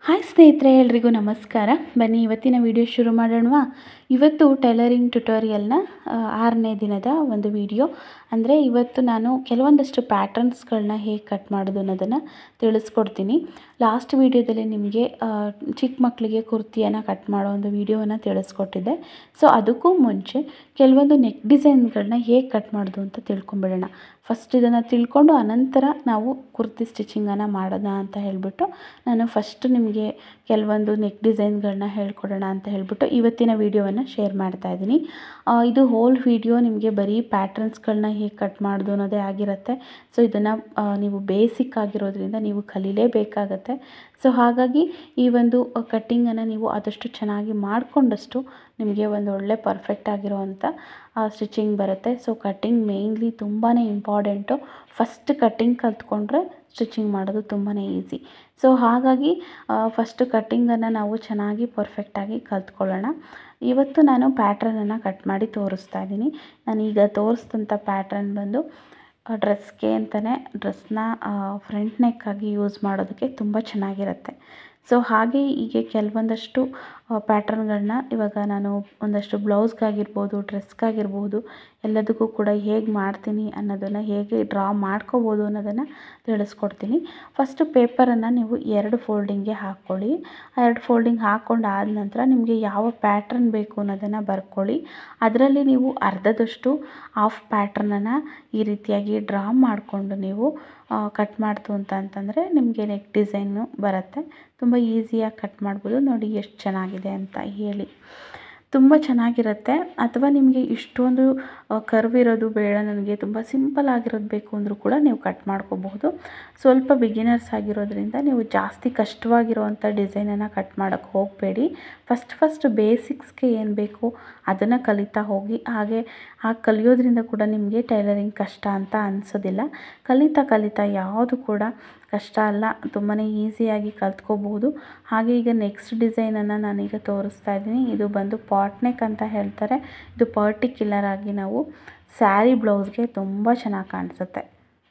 hi ಸ್ನೇಹಿತರೆ ಎಲ್ರಿಗೂ ನಮಸ್ಕಾರ ಬನ್ನಿ ಇವತ್ತಿನ ವಿಡಿಯೋ ಶುರು ಮಾಡೋಣವಾ ಇವತ್ತು ಟೈಲರಿಂಗ್ ಟ್ಯುಟೋರಿಯಲ್ನ ಆರನೇ ದಿನದ ಒಂದು ವಿಡಿಯೋ ಅಂದರೆ ಇವತ್ತು ನಾನು ಕೆಲವೊಂದಷ್ಟು ಪ್ಯಾಟರ್ನ್ಸ್ಗಳನ್ನ ಹೇಗೆ ಕಟ್ ಮಾಡೋದು ಅನ್ನೋದನ್ನು ತಿಳಿಸ್ಕೊಡ್ತೀನಿ ಲಾಸ್ಟ್ ವಿಡಿಯೋದಲ್ಲಿ ನಿಮಗೆ ಚಿಕ್ಕ ಮಕ್ಕಳಿಗೆ ಕುರ್ತಿಯನ್ನು ಕಟ್ ಮಾಡೋ ಒಂದು ವಿಡಿಯೋವನ್ನು ತಿಳಿಸ್ಕೊಟ್ಟಿದ್ದೆ ಸೊ ಅದಕ್ಕೂ ಮುಂಚೆ ಕೆಲವೊಂದು ನೆಕ್ ಡಿಸೈನ್ಗಳನ್ನ ಹೇಗೆ ಕಟ್ ಮಾಡೋದು ಅಂತ ತಿಳ್ಕೊಂಬಿಡೋಣ ಫಸ್ಟ್ ಇದನ್ನು ತಿಳ್ಕೊಂಡು ಅನಂತರ ನಾವು ಕುರ್ತಿ ಸ್ಟಿಚಿಂಗನ್ನು ಮಾಡೋಣ ಅಂತ ಹೇಳಿಬಿಟ್ಟು ನಾನು ಫಸ್ಟ್ ನಿಮಗೆ ಕೆಲವೊಂದು ನೆಕ್ ಡಿಸೈನ್ಗಳನ್ನ ಹೇಳ್ಕೊಡೋಣ ಅಂತ ಹೇಳಿಬಿಟ್ಟು ಇವತ್ತಿನ ವಿಡಿಯೋವನ್ನು ಶೇರ್ ಮಾಡ್ತಾ ಇದ್ದೀನಿ ಇದು ಹೋಲ್ ವಿಡಿಯೋ ನಿಮಗೆ ಬರೀ ಪ್ಯಾಟರ್ನ್ಸ್ಗಳನ್ನ ಹೇಗೆ ಕಟ್ ಮಾಡೋದು ಅನ್ನೋದೇ ಆಗಿರುತ್ತೆ ಸೊ ಇದನ್ನು ನೀವು ಬೇಸಿಕ್ ಆಗಿರೋದ್ರಿಂದ ನೀವು ಕಲೀಲೇಬೇಕಾಗತ್ತೆ ಸೊ ಹಾಗಾಗಿ ಈ ಒಂದು ಕಟ್ಟಿಂಗನ್ನು ನೀವು ಆದಷ್ಟು ಚೆನ್ನಾಗಿ ಮಾಡಿಕೊಂಡಷ್ಟು ನಿಮಗೆ ಒಂದು ಒಳ್ಳೆ ಪರ್ಫೆಕ್ಟ್ ಆಗಿರೋವಂಥ ಸ್ಟಿಚಿಂಗ್ ಬರುತ್ತೆ ಸೊ ಕಟ್ಟಿಂಗ್ ಮೇಯ್ನ್ಲಿ ತುಂಬಾ ಇಂಪಾರ್ಟೆಂಟು ಫಸ್ಟ್ ಕಟ್ಟಿಂಗ್ ಕಲ್ತ್ಕೊಂಡ್ರೆ ಸ್ಟಿಚಿಂಗ್ ಮಾಡೋದು ತುಂಬಾ ಈಸಿ ಸೊ ಹಾಗಾಗಿ ಫಸ್ಟು ಕಟ್ಟಿಂಗನ್ನು ನಾವು ಚೆನ್ನಾಗಿ ಪರ್ಫೆಕ್ಟಾಗಿ ಕಲ್ತ್ಕೊಳ್ಳೋಣ ಇವತ್ತು ನಾನು ಪ್ಯಾಟ್ರನನ್ನು ಕಟ್ ಮಾಡಿ ತೋರಿಸ್ತಾ ಇದ್ದೀನಿ ನಾನೀಗ ತೋರಿಸಿದಂಥ ಪ್ಯಾಟ್ರನ್ ಬಂದು ಡ್ರೆಸ್ಗೆ ಅಂತಲೇ ಡ್ರೆಸ್ನ ಫ್ರಂಟ್ ನೆಕ್ಕಾಗಿ ಯೂಸ್ ಮಾಡೋದಕ್ಕೆ ತುಂಬ ಚೆನ್ನಾಗಿರುತ್ತೆ ಸೊ ಹಾಗೆ ಹೀಗೆ ಕೆಲವೊಂದಷ್ಟು ಪ್ಯಾಟ್ರನ್ಗಳನ್ನ ಇವಾಗ ನಾನು ಒಂದಷ್ಟು ಬ್ಲೌಸ್ಗಾಗಿರ್ಬೋದು ಡ್ರೆಸ್ಗಾಗಿರ್ಬೋದು ಎಲ್ಲದಕ್ಕೂ ಕೂಡ ಹೇಗೆ ಮಾಡ್ತೀನಿ ಅನ್ನೋದನ್ನು ಹೇಗೆ ಡ್ರಾ ಮಾಡ್ಕೋಬೋದು ಅನ್ನೋದನ್ನು ತಿಳಿಸ್ಕೊಡ್ತೀನಿ ಫಸ್ಟು ಪೇಪರನ್ನು ನೀವು ಎರಡು ಫೋಲ್ಡಿಂಗ್ಗೆ ಹಾಕ್ಕೊಳ್ಳಿ ಆ ಎರಡು ಫೋಲ್ಡಿಂಗ್ ಹಾಕ್ಕೊಂಡು ಆದ ನಂತರ ನಿಮಗೆ ಯಾವ ಪ್ಯಾಟ್ರನ್ ಬೇಕು ಅನ್ನೋದನ್ನು ಬರ್ಕೊಳ್ಳಿ ಅದರಲ್ಲಿ ನೀವು ಅರ್ಧದಷ್ಟು ಆಫ್ ಪ್ಯಾಟ್ರನನ್ನು ಈ ರೀತಿಯಾಗಿ ಡ್ರಾ ಮಾಡಿಕೊಂಡು ನೀವು ಕಟ್ ಮಾಡ್ತು ಅಂತ ಅಂತಂದರೆ ನಿಮಗೆ ನೆಕ್ ಡಿಸೈನು ಬರುತ್ತೆ ತುಂಬ ಈಸಿಯಾಗಿ ಕಟ್ ಮಾಡ್ಬೋದು ನೋಡಿ ಎಷ್ಟು ಚೆನ್ನಾಗಿದೆ ಅಂತ ಹೇಳಿ ತುಂಬ ಚೆನ್ನಾಗಿರುತ್ತೆ ಅಥವಾ ನಿಮಗೆ ಇಷ್ಟೊಂದು ಕರ್ವ್ ಇರೋದು ಬೇಡ ನನಗೆ ತುಂಬ ಸಿಂಪಲ್ ಆಗಿರೋದು ಬೇಕು ಅಂದರೂ ಕೂಡ ನೀವು ಕಟ್ ಮಾಡ್ಕೋಬಹುದು ಸ್ವಲ್ಪ ಬಿಗಿನರ್ಸ್ ಆಗಿರೋದ್ರಿಂದ ನೀವು ಜಾಸ್ತಿ ಕಷ್ಟವಾಗಿರೋವಂಥ ಡಿಸೈನನ್ನು ಕಟ್ ಮಾಡೋಕ್ಕೆ ಹೋಗಬೇಡಿ ಫಸ್ಟ್ ಫಸ್ಟ್ ಬೇಸಿಕ್ಸ್ಗೆ ಏನು ಬೇಕು ಅದನ್ನು ಕಲಿತಾ ಹೋಗಿ ಹಾಗೆ ಆ ಕಲಿಯೋದ್ರಿಂದ ಕೂಡ ನಿಮಗೆ ಟೈಲರಿಂಗ್ ಕಷ್ಟ ಅಂತ ಅನಿಸೋದಿಲ್ಲ ಕಲಿತಾ ಕಲಿತಾ ಯಾವುದು ಕೂಡ ಕಷ್ಟ ಅಲ್ಲ ತುಂಬಾ ಈಸಿಯಾಗಿ ಕಲ್ತ್ಕೋಬಹುದು ಹಾಗೆ ಈಗ ನೆಕ್ಸ್ಟ್ ಡಿಸೈನನ್ನು ನಾನೀಗ ತೋರಿಸ್ತಾ ಇದ್ದೀನಿ ಇದು ಬಂದು ಪಾಟ್ ನೆಕ್ ಅಂತ ಹೇಳ್ತಾರೆ ಇದು ಪರ್ಟಿಕ್ಯುಲರ್ ಆಗಿ ನಾವು ಸ್ಯಾರಿ ಬ್ಲೌಸ್ಗೆ ತುಂಬ ಚೆನ್ನಾಗಿ ಕಾಣಿಸುತ್ತೆ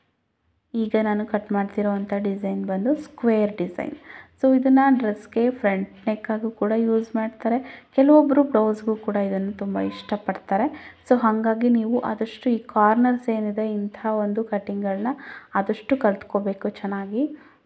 ಈಗ ನಾನು ಕಟ್ ಮಾಡ್ತಿರೋ ಅಂಥ ಡಿಸೈನ್ ಬಂದು ಸ್ಕ್ವೇರ್ ಡಿಸೈನ್ ಸೊ ಇದನ್ನು ಡ್ರೆಸ್ಗೆ ಫ್ರಂಟ್ ನೆಕ್ಕಾಗೂ ಕೂಡ ಯೂಸ್ ಮಾಡ್ತಾರೆ ಕೆಲವೊಬ್ಬರು ಬ್ಲೌಸ್ಗೂ ಕೂಡ ಇದನ್ನು ತುಂಬ ಇಷ್ಟಪಡ್ತಾರೆ ಸೊ ಹಾಗಾಗಿ ನೀವು ಆದಷ್ಟು ಈ ಕಾರ್ನರ್ಸ್ ಏನಿದೆ ಇಂಥ ಒಂದು ಕಟ್ಟಿಂಗ್ಗಳನ್ನ ಆದಷ್ಟು ಕಲ್ತ್ಕೋಬೇಕು ಚೆನ್ನಾಗಿ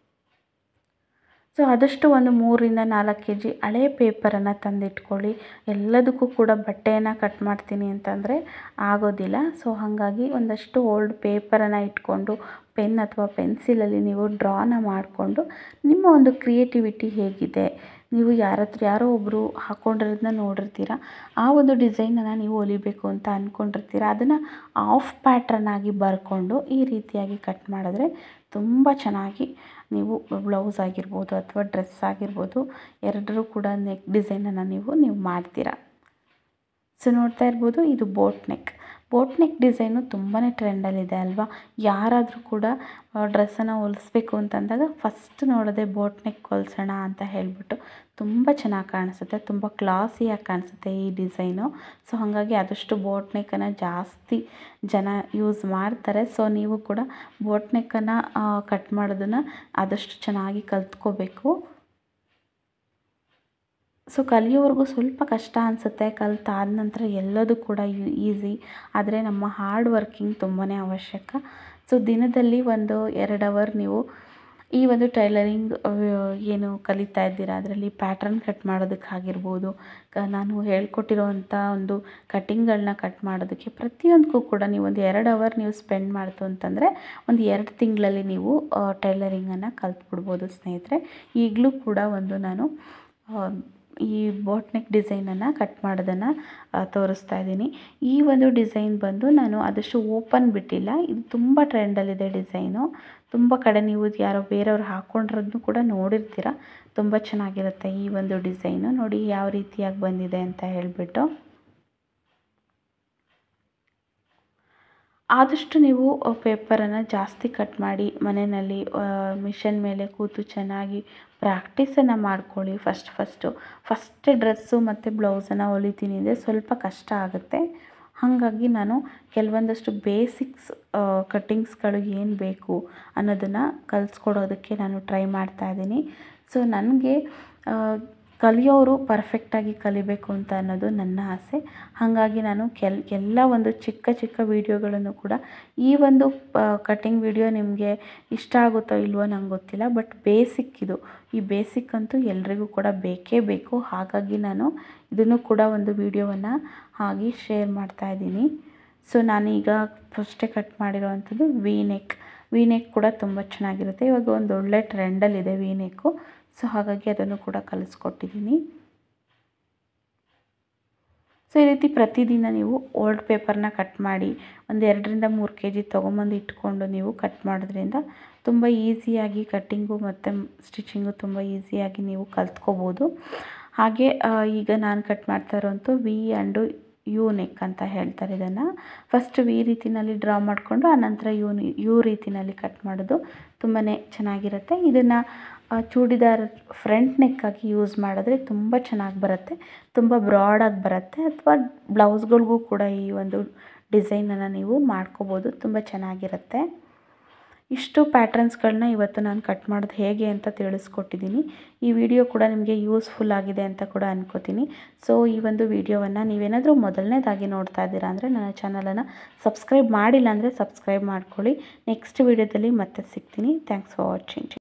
ಸೊ ಆದಷ್ಟು ಒಂದು ಮೂರರಿಂದ ನಾಲ್ಕು ಕೆ ಜಿ ಹಳೆ ಪೇಪರನ್ನು ತಂದಿಟ್ಕೊಳ್ಳಿ ಎಲ್ಲದಕ್ಕೂ ಕೂಡ ಬಟ್ಟೆಯನ್ನು ಕಟ್ ಮಾಡ್ತೀನಿ ಅಂತಂದರೆ ಆಗೋದಿಲ್ಲ ಸೊ ಹಾಗಾಗಿ ಒಂದಷ್ಟು ಓಲ್ಡ್ ಪೇಪರನ್ನು ಇಟ್ಕೊಂಡು ಪೆನ್ ಅಥವಾ ಪೆನ್ಸಿಲಲ್ಲಿ ನೀವು ಡ್ರಾನ ಮಾಡಿಕೊಂಡು ನಿಮ್ಮ ಒಂದು ಕ್ರಿಯೇಟಿವಿಟಿ ಹೇಗಿದೆ ನೀವು ಯಾರ ಹತ್ರ ಯಾರೋ ಒಬ್ಬರು ಹಾಕ್ಕೊಂಡಿರೋದನ್ನ ನೋಡಿರ್ತೀರ ಆ ಒಂದು ಡಿಸೈನನ್ನು ನೀವು ಹೊಲಿಬೇಕು ಅಂತ ಅಂದ್ಕೊಂಡಿರ್ತೀರ ಅದನ್ನು ಆಫ್ ಪ್ಯಾಟ್ರನ್ ಆಗಿ ಬರ್ಕೊಂಡು ಈ ರೀತಿಯಾಗಿ ಕಟ್ ಮಾಡಿದ್ರೆ ತುಂಬ ಚೆನ್ನಾಗಿ ನೀವು ಬ್ಲೌಸ್ ಆಗಿರ್ಬೋದು ಅಥವಾ ಡ್ರೆಸ್ ಆಗಿರ್ಬೋದು ಎರಡರೂ ಕೂಡ ನೆಕ್ ಡಿಸೈನನ್ನು ನೀವು ನೀವು ಮಾಡ್ತೀರಾ ಸೊ ನೋಡ್ತಾ ಇರ್ಬೋದು ಇದು boat neck boat neck design ತುಂಬಾ ಟ್ರೆಂಡಲ್ಲಿದೆ ಅಲ್ವಾ ಯಾರಾದರೂ ಕೂಡ ಡ್ರೆಸ್ಸನ್ನು ಹೊಲಿಸ್ಬೇಕು ಅಂತಂದಾಗ ಫಸ್ಟ್ ನೋಡೋದೆ ಬೋಟ್ ನೆಕ್ ಹೊಲ್ಸೋಣ ಅಂತ ಹೇಳಿಬಿಟ್ಟು ತುಂಬ ಚೆನ್ನಾಗಿ ಕಾಣಿಸುತ್ತೆ ತುಂಬ ಕ್ಲಾಸಿಯಾಗಿ ಕಾಣಿಸುತ್ತೆ ಈ ಡಿಸೈನು ಸೊ ಹಾಗಾಗಿ ಆದಷ್ಟು ಬೋಟ್ ನೆಕ್ಕನ್ನು ಜಾಸ್ತಿ ಜನ ಯೂಸ್ ಮಾಡ್ತಾರೆ ಸೊ ನೀವು ಕೂಡ ಬೋಟ್ ನೆಕ್ಕನ್ನು ಕಟ್ ಮಾಡೋದನ್ನು ಆದಷ್ಟು ಚೆನ್ನಾಗಿ ಕಲ್ತ್ಕೋಬೇಕು ಸೊ ಕಲಿಯೋವರೆಗೂ ಸ್ವಲ್ಪ ಕಷ್ಟ ಅನಿಸುತ್ತೆ ಕಲ್ತಾದ ನಂತರ ಎಲ್ಲದೂ ಕೂಡ ಈಸಿ ಆದರೆ ನಮ್ಮ ಹಾರ್ಡ್ ವರ್ಕಿಂಗ್ ತುಂಬಾ ಅವಶ್ಯಕ ಸೊ ದಿನದಲ್ಲಿ ಒಂದು ಎರಡು ಅವರ್ ನೀವು ಈ ಒಂದು ಟೈಲರಿಂಗ್ ಏನು ಕಲಿತಾ ಇದ್ದೀರಾ ಅದರಲ್ಲಿ ಪ್ಯಾಟ್ರನ್ ಕಟ್ ಮಾಡೋದಕ್ಕಾಗಿರ್ಬೋದು ಕ ನಾನು ಹೇಳ್ಕೊಟ್ಟಿರೋವಂಥ ಒಂದು ಕಟ್ಟಿಂಗ್ಗಳನ್ನ ಕಟ್ ಮಾಡೋದಕ್ಕೆ ಪ್ರತಿಯೊಂದಕ್ಕೂ ಕೂಡ ನೀವು ಒಂದು ಎರಡು ಅವರ್ ನೀವು ಸ್ಪೆಂಡ್ ಮಾಡ್ತು ಅಂತಂದರೆ ಒಂದು ಎರಡು ತಿಂಗಳಲ್ಲಿ ನೀವು ಟೈಲರಿಂಗನ್ನು ಕಲ್ತ್ಬಿಡ್ಬೋದು ಸ್ನೇಹಿತರೆ ಈಗಲೂ ಕೂಡ ಒಂದು ನಾನು ಈ ಬೋಟ್ ನೆಕ್ ಡಿಸೈನನ್ನು ಕಟ್ ಮಾಡೋದನ್ನು ತೋರಿಸ್ತಾ ಇದ್ದೀನಿ ಈ ಒಂದು ಡಿಸೈನ್ ಬಂದು ನಾನು ಆದಷ್ಟು ಓಪನ್ ಬಿಟ್ಟಿಲ್ಲ ಇದು ತುಂಬ ಟ್ರೆಂಡಲ್ಲಿದೆ ಡಿಸೈನು ತುಂಬ ಕಡೆ ನೀವು ಯಾರೋ ಬೇರೆಯವ್ರು ಹಾಕ್ಕೊಂಡಿರೋದನ್ನು ಕೂಡ ನೋಡಿರ್ತೀರ ತುಂಬ ಚೆನ್ನಾಗಿರುತ್ತೆ ಈ ಒಂದು ಡಿಸೈನು ನೋಡಿ ಯಾವ ರೀತಿಯಾಗಿ ಬಂದಿದೆ ಅಂತ ಹೇಳಿಬಿಟ್ಟು ಆದಷ್ಟು ನೀವು ಪೇಪರನ್ನು ಜಾಸ್ತಿ ಕಟ್ ಮಾಡಿ ಮನೆಯಲ್ಲಿ ಮಿಷನ್ ಮೇಲೆ ಕೂತು ಚೆನ್ನಾಗಿ ಪ್ರಾಕ್ಟೀಸನ್ನು ಮಾಡ್ಕೊಳ್ಳಿ ಫಸ್ಟ್ ಫಸ್ಟು ಫಸ್ಟ್ ಡ್ರೆಸ್ಸು ಮತ್ತು ಬ್ಲೌಸನ್ನು ಹೊಲಿತೀನಿ ಅಂದರೆ ಸ್ವಲ್ಪ ಕಷ್ಟ ಆಗುತ್ತೆ ಹಾಗಾಗಿ ನಾನು ಕೆಲವೊಂದಷ್ಟು ಬೇಸಿಕ್ಸ್ ಕಟ್ಟಿಂಗ್ಸ್ಗಳು ಏನು ಬೇಕು ಅನ್ನೋದನ್ನು ಕಲಿಸ್ಕೊಡೋದಕ್ಕೆ ನಾನು ಟ್ರೈ ಮಾಡ್ತಾ ಇದ್ದೀನಿ ಸೊ ನನಗೆ ಕಲಿಯೋರು ಪರ್ಫೆಕ್ಟಾಗಿ ಕಲಿಬೇಕು ಅಂತ ಅನ್ನೋದು ನನ್ನ ಆಸೆ ಹಾಗಾಗಿ ನಾನು ಕೆಲ್ ಎಲ್ಲ ಒಂದು ಚಿಕ್ಕ ಚಿಕ್ಕ ವೀಡಿಯೋಗಳನ್ನು ಕೂಡ ಈ ಒಂದು ಕಟ್ಟಿಂಗ್ ವಿಡಿಯೋ ನಿಮಗೆ ಇಷ್ಟ ಆಗುತ್ತೋ ಇಲ್ವೋ ನಂಗೆ ಗೊತ್ತಿಲ್ಲ ಬಟ್ ಬೇಸಿಕ್ ಇದು ಈ ಬೇಸಿಕ್ ಅಂತೂ ಎಲ್ರಿಗೂ ಕೂಡ ಬೇಕೇ ಬೇಕು ಹಾಗಾಗಿ ನಾನು ಇದನ್ನು ಕೂಡ ಒಂದು ವಿಡಿಯೋವನ್ನು ಹಾಗೆ ಶೇರ್ ಮಾಡ್ತಾ ಇದ್ದೀನಿ ಸೊ ನಾನೀಗ ಫಸ್ಟೇ ಕಟ್ ಮಾಡಿರೋವಂಥದ್ದು ವಿ ನೆಕ್ ವಿ ನೆಕ್ ಕೂಡ ತುಂಬ ಚೆನ್ನಾಗಿರುತ್ತೆ ಇವಾಗ ಒಂದು ಒಳ್ಳೆ ಟ್ರೆಂಡಲ್ಲಿದೆ ವಿ ನೆಕ್ಕು ಸೊ ಹಾಗಾಗಿ ಅದನ್ನು ಕೂಡ ಕಲಿಸ್ಕೊಟ್ಟಿದ್ದೀನಿ ಸೊ ಈ ರೀತಿ ಪ್ರತಿದಿನ ನೀವು ಓಲ್ಡ್ ಪೇಪರ್ನ ಕಟ್ ಮಾಡಿ ಒಂದು ಎರಡರಿಂದ ಮೂರು ಕೆ ಜಿ ತೊಗೊಂಬಂದು ಇಟ್ಕೊಂಡು ನೀವು ಕಟ್ ಮಾಡೋದ್ರಿಂದ ತುಂಬ ಈಸಿಯಾಗಿ ಕಟ್ಟಿಂಗು ಮತ್ತು ಸ್ಟಿಚಿಂಗು ತುಂಬ ಈಸಿಯಾಗಿ ನೀವು ಕಲ್ತ್ಕೋಬೋದು ಹಾಗೆ ಈಗ ನಾನು ಕಟ್ ಮಾಡ್ತಾ ಇರೋಂಥ ವಿ ಆ್ಯಂಡು ಯು ನೆಕ್ ಅಂತ ಹೇಳ್ತಾರೆ ಇದನ್ನು ಫಸ್ಟ್ ವಿ ರೀತಿನಲ್ಲಿ ಡ್ರಾ ಮಾಡಿಕೊಂಡು ಆನಂತರ ಯು ಯು ರೀತಿನಲ್ಲಿ ಕಟ್ ಮಾಡೋದು ತುಂಬಾ ಚೆನ್ನಾಗಿರುತ್ತೆ ಇದನ್ನು ಚೂಡಿದಾರ್ ಫ್ರಂಟ್ ನೆಕ್ಕಾಗಿ ಯೂಸ್ ಮಾಡಿದ್ರೆ ತುಂಬ ಚೆನ್ನಾಗಿ ಬರುತ್ತೆ ತುಂಬ ಬ್ರಾಡಾಗಿ ಬರುತ್ತೆ ಅಥವಾ ಬ್ಲೌಸ್ಗಳಿಗೂ ಕೂಡ ಈ ಒಂದು ಡಿಸೈನನ್ನು ನೀವು ಮಾಡ್ಕೋಬೋದು ತುಂಬ ಚೆನ್ನಾಗಿರುತ್ತೆ ಇಷ್ಟು ಪ್ಯಾಟ್ರನ್ಸ್ಗಳನ್ನ ಇವತ್ತು ನಾನು ಕಟ್ ಮಾಡೋದು ಹೇಗೆ ಅಂತ ತಿಳಿಸ್ಕೊಟ್ಟಿದ್ದೀನಿ ಈ ವಿಡಿಯೋ ಕೂಡ ನಿಮಗೆ ಯೂಸ್ಫುಲ್ ಆಗಿದೆ ಅಂತ ಕೂಡ ಅನ್ಕೋತೀನಿ ಸೊ ಈ ಒಂದು ವಿಡಿಯೋವನ್ನು ನೀವೇನಾದರೂ ಮೊದಲನೇದಾಗಿ ನೋಡ್ತಾ ಇದ್ದೀರಾ ಅಂದರೆ ನನ್ನ ಚಾನಲನ್ನು ಸಬ್ಸ್ಕ್ರೈಬ್ ಮಾಡಿಲ್ಲ ಅಂದರೆ ಸಬ್ಸ್ಕ್ರೈಬ್ ಮಾಡ್ಕೊಳ್ಳಿ ನೆಕ್ಸ್ಟ್ ವಿಡಿಯೋದಲ್ಲಿ ಮತ್ತೆ ಸಿಗ್ತೀನಿ ಥ್ಯಾಂಕ್ಸ್ ಫಾರ್ ವಾಚಿಂಗ್